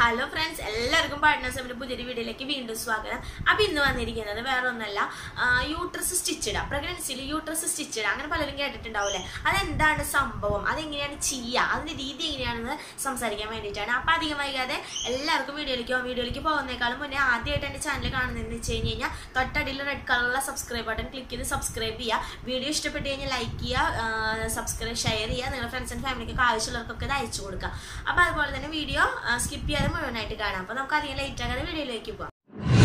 hello friends എല്ലാവർക്കും പാർട്ട്നേഴ്സിന്റെ പുതിയൊരു വീഡിയോയിലേക്ക് വീണ്ടും സ്വാഗതം അപ്പൊ ഇന്ന് വന്നിരിക്കുന്നത് വേറെ ഒന്നല്ല യൂട്രസ് സ്റ്റിച്ചിട പ്രഗ്നൻസിയിൽ യൂട്രസ് സ്റ്റിച്ചിട അങ്ങനെ പലരും കേട്ടിട്ടുണ്ടാവില്ലേ അതെന്താണ് സംഭവം അതെങ്ങനെയാണ് ചെയ്യുക അതിന്റെ രീതി എങ്ങനെയാണെന്ന് സംസാരിക്കാൻ വേണ്ടിയിട്ടാണ് അപ്പൊ അധികം വൈകാതെ എല്ലാവർക്കും വീഡിയോയിലേക്ക് പോകാം വീഡിയോയിലേക്ക് പോകുന്നേക്കാളും മുന്നേ ആദ്യമായിട്ട് എന്റെ ചാനൽ കാണുന്നതെന്ന് വെച്ച് കഴിഞ്ഞ് കഴിഞ്ഞാൽ തൊട്ടടിയിൽ റെഡ് കളറുള്ള സബ്സ്ക്രൈബ് ബട്ടൺ ക്ലിക്ക് ചെയ്ത് സബ്സ്ക്രൈബ് ചെയ്യുക വീഡിയോ ഇഷ്ടപ്പെട്ട് കഴിഞ്ഞാൽ ലൈക്ക് ചെയ്യുക സബ്സ്ക്രൈബ് ഷെയർ ചെയ്യുക നിങ്ങളുടെ ഫ്രണ്ട്സ് ആൻഡ് ഫാമിലിക്കൊക്കെ ആവശ്യമുള്ളവർക്കൊക്കെ ഇത് അയച്ചു കൊടുക്കുക അപ്പൊ അതുപോലെ തന്നെ വീഡിയോ സ്കിപ്പ് ചെയ്യാതെ മുഴുവനായിട്ട് കാണാം അപ്പൊ നമുക്ക് അധികം ലേറ്റ് ആകാതെ വീഡിയോയിലേക്ക് പോകാം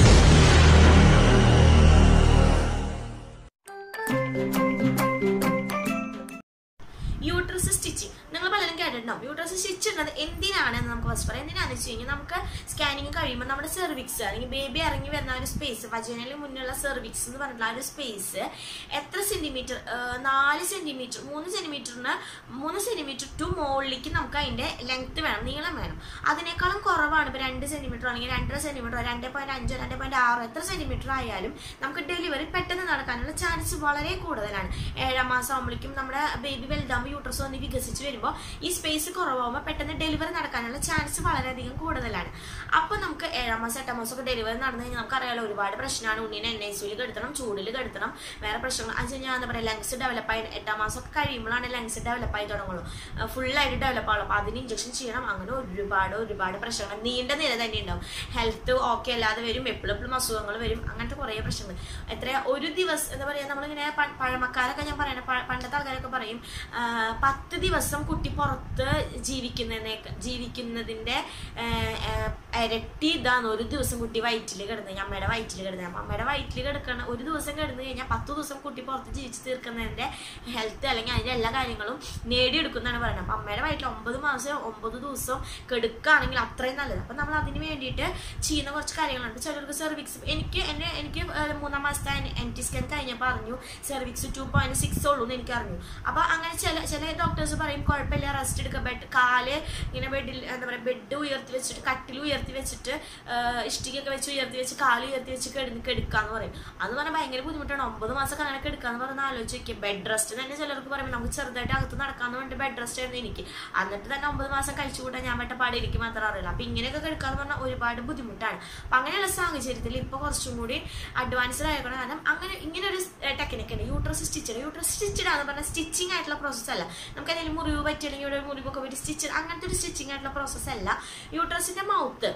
യൂട്രസ് സ്റ്റിച്ചിങ് നിങ്ങൾ പലരും കേട്ടിട്ടുണ്ടാവും യൂട്രസ് സ്റ്റിച്ച് ഇടുന്നത് എന്തിനാണെന്ന് നമുക്ക് ഫസ്റ്റ് പറയാം എന്തിനാണെന്ന് വെച്ച് കഴിഞ്ഞാൽ നമുക്ക് സ്കാനിങ് കഴിയുമ്പോൾ നമ്മുടെ സെർവിക്സ് അല്ലെങ്കിൽ ബേബി ഇറങ്ങി വരുന്ന ആ ഒരു സ്പേസ് വജനലിന് മുന്നിലുള്ള സെർവിക്സ് എന്ന് പറഞ്ഞിട്ടുള്ള ആ ഒരു സ്പേസ് എത്ര സെന്റിമീറ്റർ നാല് സെന്റിമീറ്റർ മൂന്ന് സെന്റിമീറ്ററിന് മൂന്ന് സെന്റിമീറ്റർ ടു മുകളിലേക്ക് നമുക്ക് അതിന്റെ ലെങ്ത് വേണം നീളം വേണം അതിനേക്കാളും കുറവാണ് ഇപ്പോൾ രണ്ട് സെന്റിമീറ്റർ അല്ലെങ്കിൽ രണ്ടര സെന്റിമീറ്റർ രണ്ട് പോയിന്റ് അഞ്ചോ രണ്ട് പോയിന്റ് ആറോ എത്ര സെന്റിമീറ്റർ ആയാലും നമുക്ക് ഡെലിവറി പെട്ടെന്ന് നടക്കാനുള്ള ചാൻസ് വളരെ കൂടുതലാണ് ഏഴാം മാസം ആകുമ്പോഴേക്കും നമ്മുടെ ബേബി വലുതാകുമ്പോൾ യൂട്രസ് വന്ന് വികസിച്ച് വരുമ്പോൾ ഈ സ്പേസ് കുറവാകുമ്പോൾ പെട്ടെന്ന് ഡെലിവറി നടക്കാനുള്ള ചാൻസ് വളരെയധികം കൂടുതലാണ് അപ്പോൾ നമുക്ക് ഏഴാം മാസം എട്ടാം മാസം ഒക്കെ ഡെലിവറി നടന്നു കഴിഞ്ഞാൽ നമുക്കറിയാലോ ഒരുപാട് പ്രശ്നമാണ് ഉണ്ണിനെ എൻ ഐ സിയിൽ കെടുത്തണം ചൂടിൽ കെടുത്തണം വേറെ പ്രശ്നങ്ങൾ അത് ഞാൻ എന്താ പറയുക ലങ്സ് ഡെവലപ്പ് ആയി എട്ടാം മാസം ഒക്കെ കഴിയുമ്പോഴാണ് ലങ്സ് ഡെവലപ്പ് ആയി തുടങ്ങുള്ളൂ ഫുള്ളായിട്ട് ഡെവലപ്പ് ആവുള്ളൂ അപ്പോൾ അതിന് ഇഞ്ചക്ഷൻ ചെയ്യണം അങ്ങനെ ഒരുപാട് ഒരുപാട് പ്രശ്നങ്ങൾ നീണ്ട നിര തന്നെ ഉണ്ടാവും ഹെൽത്ത് ഓക്കെ അല്ലാതെ വരും എപ്പോഴും എപ്പോഴും അസുഖങ്ങൾ വരും അങ്ങനത്തെ കുറേ പ്രശ്നങ്ങൾ എത്ര ഒരു ദിവസം എന്താ പറയുക നമ്മളിങ്ങനെ പ- പഴമക്കാരൊക്കെ ഞാൻ പറയണ പ- പണ്ടത്തെ ആൾക്കാരൊക്കെ പറയും ആ, പത്ത് ദിവസം കുട്ടി പുറത്ത് ജീവിക്കുന്നതിനെ ജീവിക്കുന്നതിന്റെ ആ, ആ, ഇരട്ടി ഇതാണ് ഒരു ദിവസം കുട്ടി വയറ്റിൽ കിടന്ന് അമ്മയുടെ വയറ്റിൽ കിടന്നത് അപ്പം അമ്മയുടെ വയറ്റിൽ കിടക്കണ ഒരു ദിവസം കിടന്നു കഴിഞ്ഞാൽ പത്ത് ദിവസം കുട്ടി പുറത്ത് ജീവിച്ച് തീർക്കുന്നതിന്റെ ഹെൽത്ത് അല്ലെങ്കിൽ അതിന്റെ എല്ലാ കാര്യങ്ങളും നേടിയെടുക്കുന്നതാണ് പറയുന്നത് അപ്പം അമ്മയുടെ വയറ്റിൽ ഒമ്പത് മാസം ഒമ്പത് ദിവസം കെടുക്കുകയാണെങ്കിൽ അത്രയും നല്ലത് അപ്പം നമ്മൾ അതിന് വേണ്ടിയിട്ട് ചെയ്യുന്ന കുറച്ച് കാര്യങ്ങളുണ്ട് ചിലർക്ക് സെർവിക്സ് എനിക്ക് എൻ്റെ എനിക്ക് ഏഹ് മൂന്നാം മാസത്തെ എൻ ടി സ്കാൻ കഴിഞ്ഞപ്പോൾ അറിഞ്ഞു സെർവിക്സ് ടു പോയിന്റ് സിക്സ് ഉള്ളൂ എന്ന് എനിക്ക് അറിഞ്ഞു അപ്പോൾ അങ്ങനെ ചില ചില ഡോക്ടേഴ്സ് പറയും കുഴപ്പമില്ല റെസ്റ്റ് എടുക്കുക ബെഡ് കാല് ഇങ്ങനെ ബെഡിൽ എന്താ പറയുക ബെഡ് ഉയർത്തി വെച്ചിട്ട് കട്ടിൽ ഉയർത്തി വെച്ചിട്ട് ഏഹ് ഇഷ്ടികയൊക്കെ വെച്ച് ഉയർത്തി വെച്ച് കാല് ഉയർത്തി വെച്ച് കിടന്ന് കെടുക്കാന്ന് പറയും അത് പറഞ്ഞാൽ ഭയങ്കര ബുദ്ധിമുട്ടാണ് ഒമ്പത് മാസമൊക്കെ അങ്ങനെ കെടുക്കാന്ന് പറഞ്ഞാൽ ആലോചിച്ച് നോക്കിയ ബെഡ് റെസ്റ്റ് തന്നെ ചിലർക്ക് പറയുമ്പോൾ നമുക്ക് ചെറുതായിട്ട് അകത്ത് നടക്കാന്ന് പറഞ്ഞിട്ട് ബെഡ് റെസ്റ്റ് ആയിരുന്നു എനിക്ക് എന്നിട്ട് തന്നെ ഒമ്പത് മാസം കഴിച്ചു കൂട്ടാൻ ഞാൻ വേണ്ട പാടെ എനിക്ക് മാത്രം അറിയില്ല അപ്പൊ ഇങ്ങനെയൊക്കെ കിടക്കാന്ന് പറഞ്ഞാൽ ഒരുപാട് ബുദ്ധിമുട്ടാണ് അപ്പൊ അങ്ങനെയുള്ള സാഹചര്യത്തിൽ ഇപ്പൊ കുറച്ചും കൂടി അഡ്വാൻസ്ഡ് ആയിക്കണം കാരണം അങ്ങനെ ഇങ്ങനെ ഒരു ടെക്നിക്ക് ഉണ്ട് യൂട്രസ് സ്റ്റിച്ച് യൂട്രസ് സ്റ്റിച്ചഡ് എന്ന് പറഞ്ഞാൽ സ്റ്റിച്ചിങ് ആയിട്ടുള്ള പ്രോസസ്സ് അല്ല നമുക്ക് എന്തെങ്കിലും മുറിവ് പറ്റിയില്ലെങ്കിൽ ഇവിടെ മുറിവൊക്കെ പറ്റി സ്റ്റിച്ച് അങ്ങനത്തെ ഒരു സ്റ്റിച്ചിങ് ആയിട്ടുള്ള പ്രോസസ്സ് അല്ല യൂട്രസിന്റെ മൗത്ത്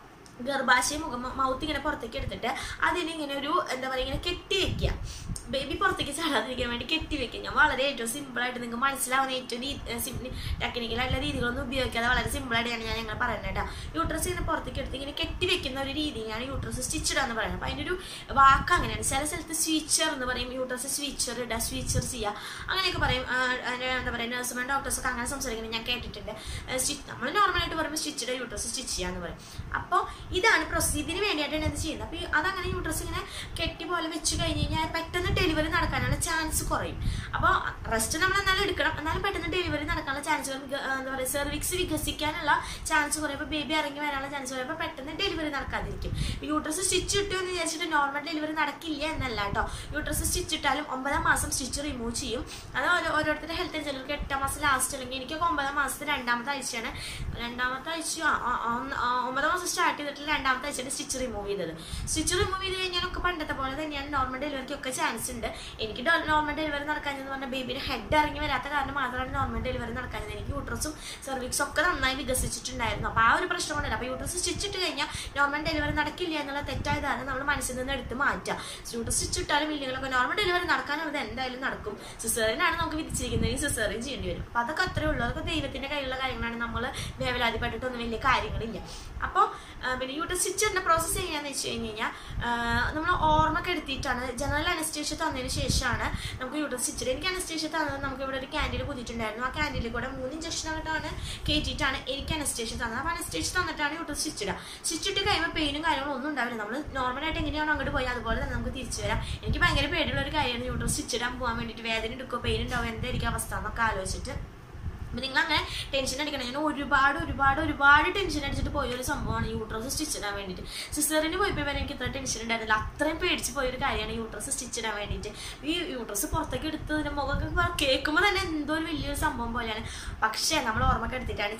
ഗർഭാശയ മുഖം മൗത്ത് ഇങ്ങനെ പുറത്തേക്ക് എടുത്തിട്ട് അതിനിങ്ങനെ ഒരു എന്താ പറയുക ഇങ്ങനെ കെട്ടി വെക്കുക ബേബി പുറത്തേക്ക് ചാടാതിരിക്കാൻ വേണ്ടി കെട്ടി വെക്കുക ഞാൻ വളരെ ഏറ്റവും സിമ്പിൾ ആയിട്ട് നിങ്ങൾക്ക് മനസ്സിലാവുന്ന ഏറ്റവും ടെക്നിക്കലായിട്ടുള്ള രീതികളൊന്നും ഉപയോഗിക്കാതെ വളരെ സിമ്പിൾ ആയിട്ടാണ് ഞാൻ ഞങ്ങൾ പറയുന്നത് കേട്ടോ യൂട്രസ് ഇങ്ങനെ പുറത്തേക്ക് എടുത്ത് ഇങ്ങനെ കെട്ടി വെക്കുന്ന ഒരു രീതിയാണ് യൂട്രസ് സ്റ്റിച്ചഡ് എന്ന് പറയുന്നത് അപ്പോൾ അതിൻ്റെ ഒരു വാക്ക് അങ്ങനെയാണ് ചില സ്ഥലത്ത് സ്വീച്ചർ എന്ന് പറയും യൂട്രസ് സ്വീച്ചർ ഇടുക സ്വീച്ചർ ചെയ്യുക അങ്ങനെയൊക്കെ പറയും ആ, അതിന് എന്താ പറയുക നഴ്സുമാർ ഡോക്ടേഴ്സൊക്കെ അങ്ങനെ സംസാരിക്കുന്നത് ഞാൻ കേട്ടിട്ടുണ്ട് നമ്മൾ നോർമലായിട്ട് പറയുമ്പോൾ സ്റ്റിച്ചഡ് യൂട്രസ് സ്റ്റിച്ച് ചെയ്യാന്ന് പറയും അപ്പോൾ ഇതാണ് പ്രോസസ് ഇതിന് വേണ്ടിയിട്ടാണ് ഇത് ചെയ്യുന്നത് അപ്പോൾ അതങ്ങനെ യൂട്രസ് ഇങ്ങനെ കെട്ടി പോലെ വെച്ച് കഴിഞ്ഞ് കഴിഞ്ഞാൽ പെട്ടെന്ന് ഡെലിവറി നടക്കാനുള്ള ചാൻസ് കുറയും അപ്പോൾ റെസ്റ്റ് നമ്മൾ എന്നാലും എടുക്കണം എന്നാലും പെട്ടെന്ന് ഡെലിവറി നടക്കാനുള്ള ചാൻസ് എന്താ പറയുക സെർവിക്സ് വികസിക്കാനുള്ള ചാൻസ് കുറയുമ്പോൾ ബേബി ഇറങ്ങി വരാനുള്ള ചാൻസ് കുറയുമ്പോൾ പെട്ടെന്ന് ഡെലിവറി നടക്കാതിരിക്കും യൂട്രസ് സ്റ്റിച്ച് ഇട്ടു എന്ന് വിചാരിച്ചിട്ട് നോർമൽ ഡെലിവറി നടക്കില്ല എന്നല്ല കേട്ടോ യൂട്രസ് സ്റ്റിച്ച് ഇട്ടാലും ഒമ്പതാം മാസം സ്റ്റിച്ച് റിമൂവ് ചെയ്യും അത് ഓരോ ഓരോരുത്തരുടെ ഹെൽത്ത് ചിലർക്ക് എട്ടാം മാസം ലാസ്റ്റ് അല്ലെങ്കിൽ എനിക്കൊക്കെ ഒമ്പതാം മാസത്തെ രണ്ടാമത്തെ ആഴ്ചയാണ് രണ്ടാമത്തെ ആഴ്ച ആ, ആ, ആ, ഒന്ന്, ആ, ഒമ്പതാം മാസം സ്റ്റാർട്ട് ചെയ്തിട്ട് രണ്ടാമത്തെ ആഴ്ചയാണ് സ്റ്റിച്ച് റിമൂവ് ചെയ്തത് സ്റ്റിച്ച് റിമൂവ് ചെയ്ത് കഴിഞ്ഞാലൊക്കെ പണ്ടത്തെ പോലെ തന്നെയാണ് നോർമൽ ഡെലിവറിക്ക് ഒക്കെ ചാൻസ് ഉണ്ട് എനിക്ക് നോർമൽ ഡെലിവറി നടക്കാനെന്ന് പറഞ്ഞാൽ ബേബിയുടെ ഹെഡ് ഇറങ്ങി വരാത്ത കാരണം മാത്രമാണ് നോർമൽ ഡെലിവറി നടക്കാഞ്ഞത് എനിക്ക് യൂട്രസും സെർവിക്സും ഒക്കെ നന്നായി വികസിച്ചിട്ടുണ്ടായിരുന്നു അപ്പോൾ ആ ഒരു പ്രശ്നമുണ്ടല്ലോ അപ്പോൾ യൂട്രസ് സ്റ്റിച്ചിട്ട് കഴിഞ്ഞാൽ നോർമൽ ഡെലിവറി നടക്കില്ല എന്നുള്ള തെറ്റായ ധാരണ നമ്മൾ മനസ്സിൽ നിന്ന് എടുത്ത് മാറ്റുക യൂട്രസ് സ്റ്റിച്ചിട്ടാലും ഇല്ലെങ്കിലൊക്കെ നോർമൽ ഡെലിവറി നടക്കാനുള്ളത് എന്തായാലും നടക്കും സിസേറിനാണ് നമുക്ക് വിധിച്ചിരിക്കുന്നത് ഈ സിസേറിൻ ചെയ്യേണ്ടി വരും അപ്പോൾ അതൊക്കെ അത്രേ ഉള്ളൂ അതൊക്കെ ദൈവത്തിന്റെ കയ്യിലുള്ള കാര്യങ്ങളാണ് നമ്മൾ വേവലാതിപ്പെട്ടിട്ടൊന്നും വലിയ കാര്യങ്ങളില്ല അപ്പോൾ പിന്നെ യൂട്രസ് സ്റ്റിച്ചിന്റെ പ്രോസസ്സ് എങ്ങനെയാന്ന് വെച്ച് കഴിഞ്ഞ് കഴിഞ്ഞാൽ നമ്മൾ ഓർമ്മൊക്കെ എടുത്തിട്ടാണ് ജനറൽ അനസ്റ്റേഷ്യ തന്നതിന് ശേഷമാണ് നമുക്ക് യൂട്രസ് സ്റ്റിച്ചഡ് എനിക്ക് അനസ്റ്റേഷ്യ തന്നത് നമുക്ക് ഇവിടെ ഒരു ക്യാൻഡിൽ കുത്തിയിട്ടുണ്ടായിരുന്നു ആ ക്യാൻഡിൽ കൂടെ മൂന്ന് ഇഞ്ചക്ഷൻ ആയിട്ടാണ് കയറ്റിയിട്ടാണ് എനിക്ക് അനസ്റ്റേഷ്യ തന്നത് അപ്പോൾ അനസ്റ്റേഷ്യ തന്നിട്ടാണ് യൂട്രസ് സ്റ്റിച്ചിടുക സ്റ്റിച്ചിട്ട് കഴിയുമ്പോൾ പെയിനും കാര്യങ്ങളും ഒന്നും ഉണ്ടാവില്ല നമ്മൾ നോർമലായിട്ട് എങ്ങനെയാണോ അങ്ങോട്ട് പോയി അതുപോലെ തന്നെ നമുക്ക് തിരിച്ചു വരാം എനിക്ക് ഭയങ്കര പേടിയുള്ള ഒരു കാര്യമാണ് യൂട്രസ് സ്റ്റിച്ചിടാൻ പോകാൻ വേണ്ടിയിട്ട് വേദന എടുക്കുമോ പെയിൻ ഉണ്ടാവും എന്തായിരിക്കും അവസ്ഥ എന്നൊക്കെ ആലോചിച്ചിട്ട് അപ്പം നിങ്ങൾ അങ്ങനെ ടെൻഷൻ അടിക്കണം ഞാൻ ഒരുപാട് ഒരുപാട് ഒരുപാട് ടെൻഷൻ അടിച്ചിട്ട് പോയ ഒരു സംഭവമാണ് യൂട്രസ് സ്റ്റിച്ച് ഇടാൻ വേണ്ടിയിട്ട് സിസ്റ്ററിന് പോയപ്പോൾ വരെ എനിക്ക് ഇത്ര ടെൻഷൻ ഉണ്ടായിരുന്നില്ല അത്രയും പേടിച്ച് പോയൊരു കാര്യമാണ് യൂട്രസ് സ്റ്റിച്ച് ഇടാൻ വേണ്ടിയിട്ട് ഈ യൂട്രസ് പുറത്തേക്ക് എടുത്തതിന് മുഖമൊക്കെ കേൾക്കുമ്പോൾ തന്നെ എന്തോ ഒരു വലിയൊരു സംഭവം പോലെയാണ് പക്ഷേ നമ്മൾ ഓർമ്മയൊക്കെ എടുത്തിട്ടാണ് ചെയ്യുക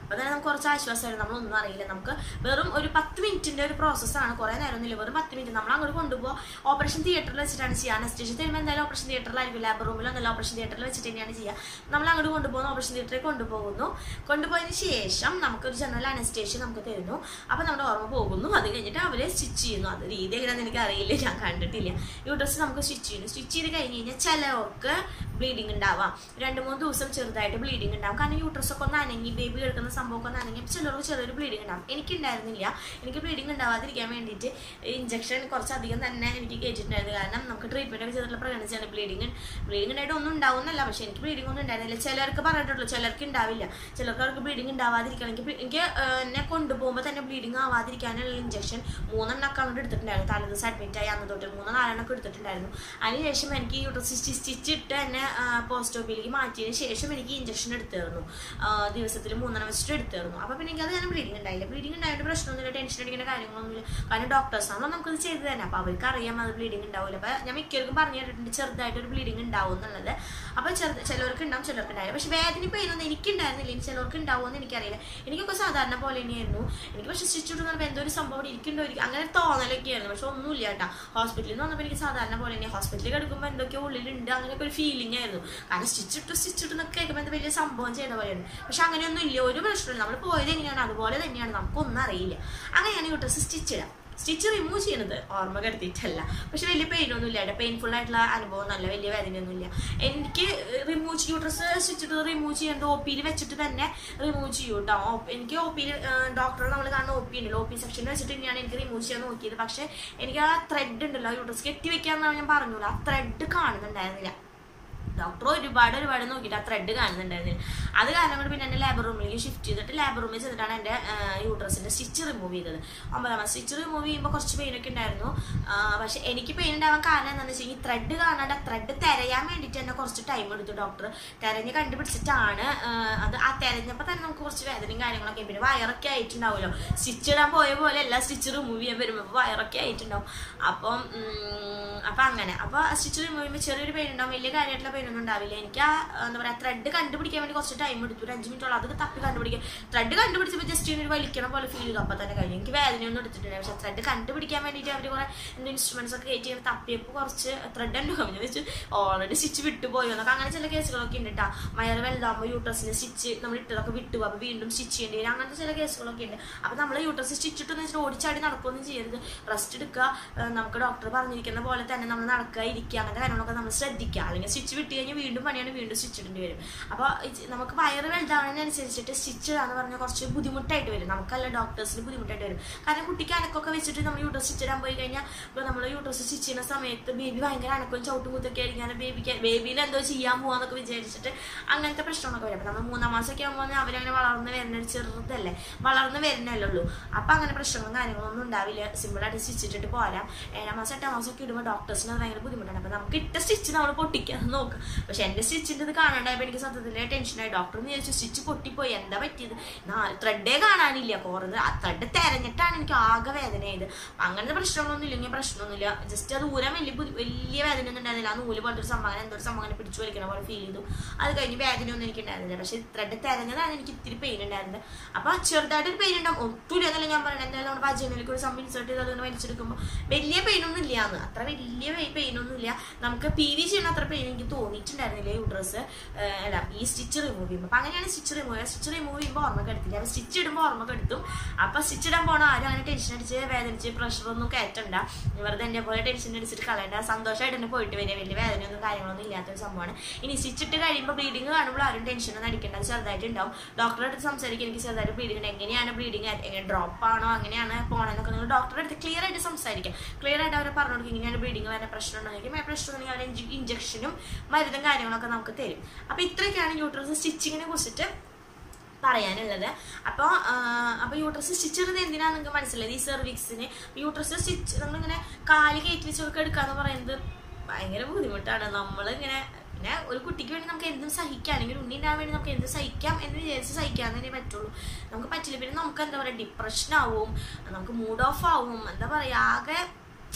അപ്പോൾ തന്നെ നമുക്ക് കുറച്ച് ആശ്വാസമായിരുന്നു നമ്മളൊന്നും അറിയില്ല നമുക്ക് വെറും ഒരു പത്ത് മിനിറ്റിന്റെ ഒരു പ്രോസസ്സാണ് കുറേ നേരമൊന്നുമില്ല വെറും പത്ത് മിനിറ്റ് നമ്മൾ അങ്ങോട്ട് കൊണ്ടുപോകും ഓപ്പറേഷൻ തിയേറ്ററിൽ വെച്ചിട്ടാണ് ചെയ്യുക അനസ്റ്റേഷൻ തരുമ്പോൾ എന്തായാലും ഓപ്പറേഷൻ തിയേറ്ററിലായിരിക്കും ലാബ് റൂമിലോ ഒന്നല്ല ഓപ്പറേഷൻ തിയേറ്ററിൽ വെച്ചിട്ട് തന്നെയാണ് ചെയ്യുക നമ്മൾ അങ്ങോട്ട് കൊണ്ടുപോകുന്നു ഓപ്പറേഷൻ തിയേറ്ററിൽ കൊണ്ടുപോകുന്നു കൊണ്ടുപോയതിന് ശേഷം നമുക്കൊരു ജനറൽ അനസ്റ്റേഷൻ നമുക്ക് തരുന്നു അപ്പോൾ നമ്മുടെ ഓർമ്മ പോകുന്നു അത് കഴിഞ്ഞിട്ട് അവർ സ്റ്റിച്ച് ചെയ്യുന്നു അത് രീതി എങ്ങനെയാണെന്ന് എനിക്ക് അറിയില്ല ഞാൻ കണ്ടിട്ടില്ല യൂട്രസ് നമുക്ക് സ്റ്റിച്ച് ചെയ്യുന്നു സ്റ്റിച്ച് ചെയ്ത് കഴിഞ്ഞ് കഴിഞ്ഞാൽ ചിലവർക്ക് ബ്ലീഡിങ് ഉണ്ടാവാം രണ്ട് മൂന്ന് ദിവസം ചെറുതായിട്ട് ബ്ലീഡിങ് ഉണ്ടാവും കാരണം യൂട്രസ് ഒക്കെ ഒന്ന് അനങ്ങി ബേബി എടുക്കുന്ന സംഭവമൊക്കെ ഒന്ന് അനങ്ങി ചിലർക്ക് ചെറിയൊരു ബ്ലീഡിങ് ഉണ്ടാവും എനിക്കുണ്ടായിരുന്നില്ല എനിക്ക് ബ്ലീഡിങ് ഉണ്ടാവാതിരിക്കാൻ വേണ്ടിയിട്ട് ഇഞ്ചക്ഷൻ കുറച്ചധികം തന്നെ എനിക്ക് കയറ്റിട്ടുണ്ടായിരുന്നു കാരണം നമുക്ക് ട്രീറ്റ്മെന്റ് ഒക്കെ ചെയ്തിട്ടുള്ള പ്രകടനിച്ചാണ് ബ്ലീഡിങ് ബ്ലീഡിങ് ഉണ്ടായിട്ട് ഒന്നും ഉണ്ടാവുന്നല്ല പക്ഷെ എനിക്ക് ബ്ലീഡിങ് ഒന്നും ഉണ്ടായിരുന്നില്ല ചിലർക്ക് പറഞ്ഞിട്ടുള്ളൂ ചിലർക്ക് ഉണ്ടാവില്ല ചിലർക്ക് അവർക്ക് ബ്ലീഡിങ് ഉണ്ടാവാതിരിക്കണം എനിക്ക് ബ്ലീ- എനിക്ക് ഏഹ്, എന്നെ കൊണ്ടുപോകുമ്പോൾ തന്നെ ബ്ലീഡിങ് ആവാതിരിക്കാനുള്ള ഇഞ്ചക്ഷൻ മൂന്നെണ്ണൊക്കെ അങ്ങോട്ട് എടുത്തിട്ടുണ്ടായിരുന്നു തലേ ദിവസം അഡ്മിറ്റ് ആയി അന്ന് തൊട്ട് മൂന്നോ നാലെണ്ണൊക്കെ എടുത്തിട്ടുണ്ടായിരുന്നു അതിനുശേഷം എനിക്ക് യൂട്രസ് സ്റ്റിച്ച് ഇട്ട് എന്നെ പോസ്റ്റ് ഓഫീസിലേക്ക് മാറ്റിയതിന് ശേഷം എനിക്ക് ഇഞ്ചക്ഷൻ എടുത്തിരുന്നു ദിവസത്തിൽ മൂന്നെണ്ണം വെച്ചിട്ട് എടുത്തിരുന്നു അപ്പോൾ പിന്നെ എനിക്ക് അത് ഞാൻ ബ്ലീഡിങ് ഉണ്ടായില്ല ബ്ലീഡിങ് ഉണ്ടായിട്ട് പ്രശ്നമൊന്നുമില്ല ടെൻഷൻ അടിക്കുന്ന കാര്യങ്ങളൊന്നുമില്ല കാരണം ഡോക്ടേഴ്സ് ആണല്ലോ നമുക്കത് ചെയ്ത് തന്നെ അപ്പോൾ അവർക്ക് അറിയാം അത് ബ്ലീഡിങ് ഉണ്ടാവില്ല അപ്പോൾ ഞാൻ മിക്കവർക്കും പറഞ്ഞു കേട്ടിട്ടുണ്ട് ചെറുതായിട്ട് ഒരു ബ്ലീഡിങ് ഉണ്ടാവും എന്നുള്ളത് അപ്പോൾ ചെറുത് ചിലർക്ക് ഉണ്ടാവും ചിലർക്ക് ഉണ്ടാവില്ല പക്ഷേ വേദന പെയിനൊന്നും എനിക്ക് ഉണ്ടായിരുന്നില്ല ഇനി ചിലർക്ക് ഉണ്ടാവുമെന്ന് എനിക്കറിയില്ല എനിക്കൊക്കെ സാധാരണ പോലെ തന്നെയായിരുന്നു എനിക്ക് പക്ഷേ സ്റ്റിച്ച് ഇടുന്ന എന്തോ ഒരു സംഭവം ഇവിടെ ഇരിക്കുന്നുണ്ടോ ഇരിക്കും അങ്ങനെ തോന്നലൊക്കെ ആയിരുന്നു പക്ഷെ ഒന്നുമില്ല കേട്ടോ ഹോസ്പിറ്റലിൽ നിന്ന് വന്നപ്പോൾ എനിക്ക് സാധാരണ പോലെ തന്നെ ഹോസ്പിറ്റലിൽ കിടക്കുമ്പോൾ എന്തൊക്കെയോ ഉള്ളിലുണ്ട് അങ്ങനെയൊക്കെ ഒരു ഫീലിംഗ് ആയിരുന്നു കാരണം സ്റ്റിച്ച് ഇട്ടു സ്റ്റിച്ച് ഇട്ടു എന്നൊക്കെ കേൾക്കുമ്പോൾ എന്ത് വലിയ സംഭവം ചെയ്ത പോലെയാണ് പക്ഷെ അങ്ങനെയൊന്നും ഇല്ല ഒരു പ്രശ്നമില്ല നമ്മൾ പോയത് എങ്ങനെയാണ് അതുപോലെ തന്നെയാണ് നമുക്കൊന്നും അറിയില്ല അങ്ങനെയാണ് യൂട്രസ് സ്റ്റിച്ച് ഇടാം സ്റ്റിച്ച് റിമൂവ് ചെയ്യണത് ഓർമ്മ കെടുത്തിയിട്ടല്ല പക്ഷെ വലിയ പെയിനൊന്നും ഇല്ല പെയിൻഫുൾ ആയിട്ടുള്ള അനുഭവം നല്ല വലിയ വേദനയൊന്നുമില്ല എനിക്ക് റിമൂവ് യൂട്രസ് സ്റ്റിച്ചിട്ട് റിമൂവ് ചെയ്യേണ്ടത് ഒ പിയിൽ വെച്ചിട്ട് തന്നെ റിമൂവ് ചെയ്യും കേട്ടോ എനിക്ക് ഒ പിയിൽ ഡോക്ടറെ നമ്മൾ കാണുന്ന ഒ പി ഉണ്ടല്ലോ ഒ പി സെക്ഷനിൽ വെച്ചിട്ട് തന്നെയാണ് എനിക്ക് റിമൂവ് ചെയ്യാൻ നോക്കിയത് പക്ഷെ എനിക്ക് ആ ത്രെഡ് ഉണ്ടല്ലോ യൂട്രസ് കെട്ടി വെക്കാന്നാണ് ഞാൻ പറഞ്ഞല്ലോ ആ ത്രെഡ് കാണുന്നുണ്ടായിരുന്നില്ല ഡോക്ടർ ഒരുപാട് ഒരുപാട് നോക്കിയിട്ട് ആ ത്രെഡ് കാണുന്നുണ്ടായിരുന്നില്ല അത് കാരണം കൊണ്ട് പിന്നെ എൻ്റെ ലാബ് റൂമിലേക്ക് ഷിഫ്റ്റ് ചെയ്തിട്ട് ലാബ് റൂമിൽ ചെന്നിട്ടാണ് എൻ്റെ യൂട്രസിൻ്റെ സ്റ്റിച്ച് റിമൂവ് ചെയ്തത് ഒമ്പതാം സ്റ്റിച്ച് റിമൂവ് ചെയ്യുമ്പോൾ കുറച്ച് പെയിനൊക്കെ ഉണ്ടായിരുന്നു ആ, പക്ഷെ എനിക്ക് പെയിൻ ഉണ്ടാവാൻ കാരണം എന്താണെന്ന് വെച്ചാൽ ഈ ത്രെഡ് കാണാണ്ട് ആ ത്രെഡ് തിരയാൻ വേണ്ടിയിട്ട് തന്നെ കുറച്ച് ടൈം എടുത്തു ഡോക്ടർ തിരഞ്ഞ് കണ്ടുപിടിച്ചിട്ടാണ് ആ, അത് ആ തിരഞ്ഞപ്പോൾ തന്നെ നമുക്ക് കുറച്ച് വേദനയും കാര്യങ്ങളൊക്കെ പിന്നെ വയറൊക്കെ ആയിട്ടുണ്ടാവുമല്ലോ സ്റ്റിച്ച് ഇടാൻ പോയ പോലെ എല്ലാ സ്റ്റിച്ച് റിമൂവ് ചെയ്യാൻ വരുമ്പോൾ വയറൊക്കെ ആയിട്ടുണ്ടാവും അപ്പം ഉം, അപ്പം അങ്ങനെ അപ്പോൾ സ്റ്റിച്ച് റിമൂവ് ചെയ്യുമ്പോൾ ചെറിയൊരു പെയിൻ ഉണ്ടാവും വലിയ കാര്യമായിട്ടുള്ള പെയിൻ ഒന്നും ഉണ്ടാവില്ല എനിക്ക് ആ എന്താ പറയുക ത്രെഡ് കണ്ടുപിടിക്കാൻ വേണ്ടി കുറച്ച് ടൈം എടുത്തു ഒരു അഞ്ച് മിനിറ്റോളം അത് തപ്പി കണ്ടുപിടിക്കാൻ ത്രെഡ് കണ്ടുപിടിച്ചപ്പോൾ ജസ്റ്റ് ഒരു വലിക്കണം പോലെ ഫീൽ ചെയ്തു അപ്പോൾ തന്നെ കഴിഞ്ഞു എനിക്ക് വേദനയൊന്നും എടുത്തിട്ടില്ല പക്ഷെ ത്രെഡ് കണ്ടുപിടിക്കാൻ വേണ്ടിയിട്ട് അവർ കുറെ എന്തോ ഇൻസ്ട്രുമെന്റ്സ് ഒക്കെ കയറ്റി ഇങ്ങനെ തപ്പിയപ്പോൾ കുറച്ച് ത്രെഡ് ഉണ്ടാവും ഞാൻ വെച്ച് ഓൾറെഡി സ്റ്റിച്ച് വിട്ടുപോയോ എന്നൊക്കെ അങ്ങനെ ചില കേസുകളൊക്കെ ഉണ്ട് കേട്ടോ വയറ് വലുതാകുമ്പോൾ യൂട്രസിന് സ്റ്റിച്ച് നമ്മൾ ഇട്ടതൊക്കെ വിട്ടു അപ്പോൾ വീണ്ടും സ്റ്റിച്ച് ചെയ്യേണ്ടി വരും അങ്ങനത്തെ ചില കേസുകളൊക്കെ ഉണ്ട് അപ്പോൾ നമ്മൾ യൂട്രസ് സ്റ്റിച്ച് ഇട്ടെന്ന് വെച്ചിട്ട് ഓടിച്ചാടി നടക്കുകയൊന്നും ചെയ്യരുത് റെസ്റ്റ് എടുക്കുക ഏഹ് നമുക്ക് ഡോക്ടർ പറഞ്ഞിരിക്കുന്ന പോലെ തന്നെ നമ്മൾ നടക്കുക ഇരിക്കുക അങ്ങനത്തെ കാര്യങ്ങളൊക്കെ നമ്മൾ ശ്രദ്ധിക്കുക അല്ലെങ്കിൽ സ്റ്റിച്ച് വിട്ട് കഴിഞ്ഞാൽ വീണ്ടും പണിയാണ് വീണ്ടും സ്റ്റിച്ച് ഇടേണ്ടി വരും അപ്പോൾ നമുക്ക് വയറ് വലുതാവുന്നതിനനുസരിച്ചിട്ട് സ്റ്റിച്ച് ഇടാന്ന് പറഞ്ഞാൽ കുറച്ച് ബുദ്ധിമുട്ടായിട്ട് വരും നമുക്കല്ല ഡോക്ടേഴ്സിന് ബുദ്ധിമുട്ടായിട്ട് വരും കാരണം കുട്ടിക്ക് അനക്കൊക്കെ വെച്ചിട്ട് നമ്മൾ യൂട്രസ് സ്റ്റിച്ച് ഇടാൻ പോയി കഴിഞ്ഞാൽ ഇപ്പോൾ നമ്മൾ യൂട്രസ് സ്റ്റിച്ച് ചെയ്യുന്ന സമയത്ത് ബേബി ഭയങ്കര അനക്കവും ചവിട്ടും കുത്തൊക്കെ ആയിരിക്കും ബേബിക്ക് ബേബിനെ എന്തോ ചെയ്യാൻ പോവാന്നൊക്കെ വിചാരിച്ചിട്ട് അങ്ങനത്തെ പ്രശ്നങ്ങളൊക്കെ വരും അപ്പോൾ നമ്മൾ മൂന്നാം മാസമൊക്കെ ആകുമ്പോൾ അവരങ്ങനെ വളർന്ന് വരുന്ന ഒരു ചെറുതല്ലേ വളർന്ന് വരുന്നല്ലേ ഉള്ളൂ അപ്പം അങ്ങനെ പ്രശ്നങ്ങളും കാര്യങ്ങളൊന്നും ഉണ്ടാവില്ല സിമ്പിളായിട്ട് സ്റ്റിച്ച് ഇട്ടിട്ട് പോരാം ഏഴാം മാസം എട്ടാം മാസം ഒക്കെ ഇടുമ്പോൾ ഡോക്ടേഴ്സിന് അത് ഭയങ്കര ബുദ്ധിമുട്ടാണ് അപ്പം നമുക്ക് ഇട്ട സ്റ്റിച്ച് നമ്മൾ പൊട്ടിക്കാൻ നോക്കാം പക്ഷെ എൻ്റെ സ്റ്റിച്ചിൻ്റെ ഇത് കാണാണ്ടായപ്പോൾ എനിക്ക് സത്യത്തിലെ ടെൻഷനായി ഡോക്ടർ വിചാരിച്ചു സ്റ്റിച്ച് പൊട്ടിപ്പോയി എന്താ പറ്റിയത് ത്രെഡേ കാണാനില്ല കുറേ ആ ത്രെഡ് തെരഞ്ഞിട്ടാണ് എനിക്ക് ആകെ വേദനയായത് അങ്ങനത്തെ പ്രശ്നങ്ങളൊന്നും ഇല്ലെങ്കിൽ പ്രശ്നമൊന്നുമില്ല ജസ്റ്റ് അത് ഊരാൻ വലിയ ബുദ്ധി- വലിയ വേദന ഒന്നും ഉണ്ടായിരുന്നില്ല ആ നൂല് പോലത്തെ ഒരു സംഭവം എന്തോ ഒരു സംഭവം അങ്ങനെ പിടിച്ചു വലിക്കണ പോലെ ഫീൽ ചെയ്തു അത് കഴിഞ്ഞ് വേദനയൊന്നും എനിക്ക് ഉണ്ടായിരുന്നില്ല പക്ഷെ ത്രെഡ് തെരഞ്ഞതാണ് എനിക്ക് ഇത്തിരി പെയിൻ ഉണ്ടായിരുന്നത് അപ്പൊ ചെറുതായിട്ട് ഒരു പെയിൻ ഉണ്ടാവും ഒട്ടുമില്ല എന്നല്ല ഞാൻ പറയുന്നത് എന്തായാലും നമ്മുടെ വജനയിലേക്ക് ഒരു സംഭവം ഇൻസേർട്ട് ചെയ്ത് അതുകൊണ്ട് വലിച്ചെടുക്കുമ്പോൾ വലിയ പെയിൻ ഒന്നും ഇല്ല എന്ന് അത്ര വലിയ പെയിൻ ഒന്നും ഇല്ല നമുക്ക് പി വി ചെയ്യണ അത്ര പെയിൻ എനിക്ക് തോന്നിയിട്ടുണ്ടായിരുന്നില്ല യൂട്രസ് അല്ല ഈ സ്റ്റിച്ച് റിമൂവ് ചെയ്യുമ്പോൾ അപ്പൊ അങ്ങനെയാണ് സ്റ്റിച്ച് റിമൂവ് ചെയ്യുക സ്റ്റിച്ച് റിമൂവ് ചെയ്യുമ്പോൾ ഓർമ്മ കെടുത്തില്ല അപ്പൊ സ്റ്റിച്ച് ഇടുമ്പോൾ ഓർമ്മ കെടുത്തും അപ്പൊ സ്റ്റിച്ച് ഇടാൻ പോണ ആരും അങ്ങനെ ടെൻഷൻ അടിച്ച് വേദനിച്ച് പ്രഷർ ഒന്നും കയറ്റണ്ട വെറുതെ എന്നെ പോലെ ടെൻഷൻ അടിച്ചിട്ട് കളയണ്ട സന്തോഷമായിട്ട് തന്നെ പോയിട്ട് വരിക വലിയ വേദനയൊന്നും കാര്യങ്ങളൊന്നും ഇല്ലാത്തൊരു സംഭവമാണ് ഇനി സ്റ്റിച്ച് ഇട്ട് കഴിയുമ്പോൾ ബ്ലീഡിങ് കാണുമ്പോൾ ആരും ടെൻഷൻ ഒന്നും അടിക്കേണ്ട അത് ചെറുതായിട്ട് ഉണ്ടാവും ഡോക്ടറെ അടുത്ത് സംസാരിക്കും എനിക്ക് ചെറുതായിട്ട് ബ്ലീഡിങ് ഉണ്ട് എങ്ങനെയാണ് ബ്ലീഡിങ് എങ്ങനെ ഡ്രോപ്പ് ആണോ അങ്ങനെയാണ് പോണെന്നൊക്കെ നിങ്ങൾ ഡോക്ടറെ അടുത്ത് ക്ലിയർ ആയിട്ട് സംസാരിക്കാം ക്ലിയർ ആയിട്ട് അവരെ പറഞ്ഞു കൊടുക്കും ഇങ്ങനെയാണ് ബ്ലീഡിങ് വരുന്ന പ്രശ്നം ഉണ്ടെങ്കിൽ പ്രശ്നം ഉണ്ടെങ്കിൽ അവർ ഇഞ്ചക്ഷനും മരുന്നും കാര്യങ്ങളൊക്കെ നമുക്ക് തരും അപ്പോൾ ഇത്രയൊക്കെയാണ് യൂട്രസ് സ്റ്റിച്ചിങ്ങിനെ കുറിച്ചിട്ട് പറയാനുള്ളത് അപ്പോൾ അപ്പോൾ യൂട്രസ് സ്റ്റിച്ച് ഇടുന്നത് എന്തിനാണ് നിങ്ങൾക്ക് മനസ്സിലായത് ഈ സെർവിക്സിന് യൂട്രസ് സ്റ്റിച്ച് നമ്മളിങ്ങനെ കാല് കയറ്റി വെച്ചൊക്കെ എടുക്കാന്ന് പറയുന്നത് ഭയങ്കര ബുദ്ധിമുട്ടാണ് നമ്മളിങ്ങനെ പിന്നെ ഒരു കുട്ടിക്ക് വേണ്ടി നമുക്ക് എന്തും സഹിക്കാം അല്ലെങ്കിൽ ഉണ്ണി ഉണ്ടാകാൻ വേണ്ടി നമുക്ക് എന്തും സഹിക്കാം എന്ന് വിചാരിച്ച് സഹിക്കാൻ തന്നെ പറ്റുള്ളൂ നമുക്ക് പറ്റില്ല പിന്നെ നമുക്ക് എന്താ പറയുക ഡിപ്രഷൻ ആവും നമുക്ക് മൂഡ് ഓഫ് ആവും എന്താ പറയുക ആകെ നമുക്ക്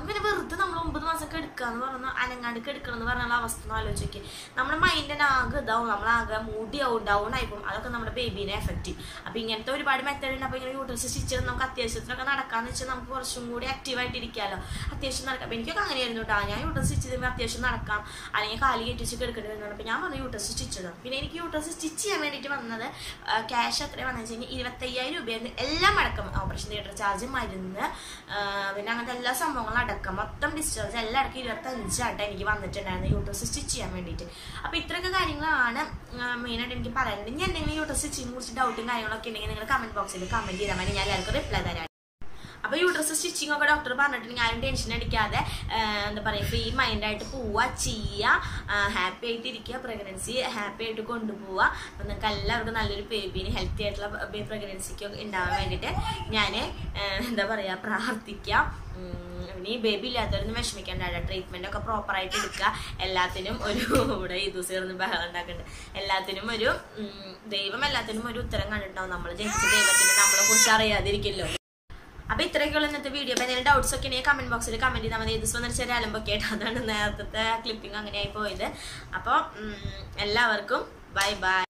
പിന്നെ വെറുതെ നമ്മൾ ഒമ്പത് മാസം എടുക്കുക എന്ന് പറഞ്ഞാൽ അനങ്ങാണ്ട് എടുക്കണം എന്ന് പറഞ്ഞാൽ അവസ്ഥ ഒന്ന് ആലോചിക്കുക നമ്മുടെ മൈൻഡിന് ആകെ ഇതാവും നമ്മളാകെ മൂടിയാവും ഡൗൺ ആയിപ്പോവും അതൊക്കെ നമ്മുടെ ബേബീനെ എഫക്റ്റ് ചെയ്യും അപ്പോൾ ഇങ്ങനത്തെ ഒരുപാട് മെത്തേഡ് ഉണ്ട് അപ്പോൾ ഇങ്ങനെ യൂട്രസ് സ്റ്റിച്ച് നമുക്ക് അത്യാവശ്യത്തിനൊക്കെ നടക്കാന്ന് വെച്ചാൽ നമുക്ക് കുറച്ചും കൂടി ആക്റ്റീവായിട്ട് ഇരിക്കാമല്ലോ അത്യാവശ്യം നടക്കാം അപ്പോൾ എനിക്കൊക്കെ അങ്ങനെയായിരുന്നു കേട്ടോ ഞാൻ യൂട്രസ് സ്റ്റിച്ച് ചെയ്യുമ്പോൾ അത്യാവശ്യം നടക്കാം അല്ലെങ്കിൽ കാലി കെട്ടി വെച്ച് എടുക്കേണ്ടി വരുന്നുണ്ട് അപ്പോൾ ഞാൻ പറഞ്ഞു യൂട്രസ് സ്റ്റിച്ച് ചെയ്തു പിന്നെ എനിക്ക് യൂട്രസ് സ്റ്റിച്ച് ചെയ്യാൻ വേണ്ടിയിട്ട് വന്നത് ക്യാഷ് എത്രയാണ് വന്നത് വെച്ച് കഴിഞ്ഞാൽ ഇരുപത്തയ്യായിരം രൂപയായിരുന്നു എല്ലാം അടക്കം ഓപ്പറേഷൻ തിയേറ്റർ ചാർജ് മരുന്ന് ആ, പിന്നെ അങ്ങനത്തെ എല്ലാ സംഭവങ്ങളും അടക്കം മൊത്തം ഡിസ്ചാർജ് എല്ലാം അടക്കം ഇരുപത്തഞ്ചായിട്ട് എനിക്ക് വന്നിട്ടുണ്ടായിരുന്നു യൂട്രസ് സ്റ്റിച്ച് ചെയ്യാൻ വേണ്ടിയിട്ട് അപ്പോൾ ഇത്രയൊക്കെ കാര്യങ്ങളാണ് മെയിനായിട്ട് എനിക്ക് പറയാനുള്ളത് ഇനി എന്തെങ്കിലും യൂട്രസ് സ്റ്റിച്ചിനെ കുറിച്ച് ഡൗട്ടും കാര്യങ്ങളൊക്കെ ഉണ്ടെങ്കിൽ നിങ്ങൾ കമന്റ് ബോക്സിൽ കമന്റ് ചെയ്താൽ മതി ഞാൻ എല്ലാവർക്കും റിപ്ലൈ തരാം അപ്പൊ യൂട്രസ് സ്റ്റിച്ചിങ് ഒക്കെ ഡോക്ടർ പറഞ്ഞിട്ടുണ്ടെങ്കിൽ ആരും ടെൻഷൻ അടിക്കാതെ ആ, എന്താ പറയാ ഫ്രീ മൈൻഡായിട്ട് പോവുക ചെയ്യുക ഹാപ്പി ആയിട്ട് ഇരിക്കുക പ്രഗ്നൻസി ഹാപ്പി ആയിട്ട് കൊണ്ടുപോവുക അപ്പൊ നിങ്ങൾക്ക് എല്ലാവർക്കും നല്ലൊരു ബേബിന് ഹെൽത്തി ആയിട്ടുള്ള പ്രഗ്നൻസിക്ക് ഉണ്ടാവാൻ വേണ്ടിയിട്ട് ഞാൻ എന്താ പറയാ പ്രാർത്ഥിക്കാം ഉം, ഇനി ബേബി ഇല്ലാത്തവരൊന്നും വിഷമിക്കേണ്ട ട്രീറ്റ്മെന്റ് ഒക്കെ പ്രോപ്പർ ആയിട്ട് എടുക്കുക എല്ലാത്തിനും ഒരു ഇവിടെ ഈ ദിവസം ഇരുന്ന് ബഹളം ഉണ്ടാക്കുന്നുണ്ട് എല്ലാത്തിനും ഒരു ഉം, ദൈവം എല്ലാത്തിനും ഒരു ഉത്തരം കണ്ടിട്ടുണ്ടാവും നമ്മൾ ജനിച്ച ദൈവത്തിന് നമ്മളെ കുറിച്ച് അറിയാതിരിക്കില്ലോ അപ്പൊ ഇത്രയൊക്കെയുള്ള ഇന്നത്തെ വീഡിയോ അപ്പൊ എന്തെങ്കിലും ഡൗട്ട്സ് ഒക്കെ ഉണ്ടെങ്കിൽ കമന്റ് ബോക്സിൽ കമന്റ് ചെയ്താൽ മതി ദിവസം എന്ന് വെച്ചാൽ അലമ്പൊക്കെ ആയിട്ട് അതാണ് നേരത്തെ ക്ലിപ്പിംഗ് അങ്ങനെയായി പോയത് അപ്പോൾ എല്ലാവർക്കും ബൈ ബൈ